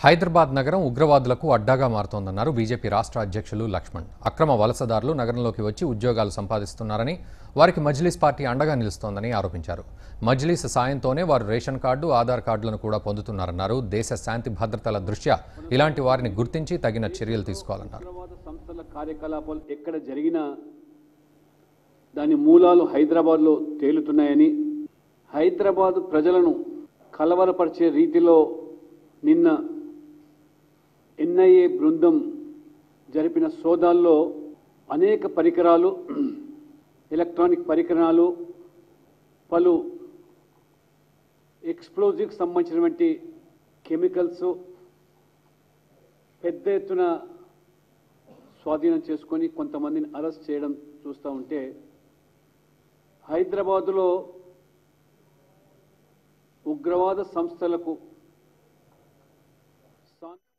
హైదరాబాద్ నగరం ఉగ్రవాదులకు అడ్డాగా మారుతోందన్నారు బీజేపీ రాష్ట్ర అధ్యక్షులు లక్ష్మణ్ అక్రమ వలసదారులు నగరంలోకి వచ్చి ఉద్యోగాలు సంపాదిస్తున్నారని వారికి మజ్లీస్ పార్టీ అండగా నిలుస్తోందని ఆరోపించారు మజ్లీస్ సాయంతోనే వారు రేషన్ కార్డు ఆధార్ కార్డులను కూడా పొందుతున్నారన్నారు దేశ శాంతి భద్రతల దృష్ట్యా ఇలాంటి వారిని గుర్తించి తగిన చర్యలు తీసుకోవాలన్నారు ఉగ్రవాద సంస్థల కార్యకలాపాలు ఎక్కడ జరిగినా దాని మూలాలు హైదరాబాద్లో తేలుతున్నాయని హైదరాబాద్ ప్రజలను కలవరపరిచే రీతిలో నిన్న ఎన్ఐఏ బృందం జరిపిన సోదాల్లో అనేక పరికరాలు ఎలక్ట్రానిక్ పరికరాలు పలు ఎక్స్ప్లోజివ్కి సంబంధించినటువంటి కెమికల్స్ పెద్ద ఎత్తున స్వాధీనం చేసుకొని కొంతమందిని అరెస్ట్ చేయడం చూస్తూ ఉంటే హైదరాబాదులో ఉగ్రవాద సంస్థలకు స్థాన-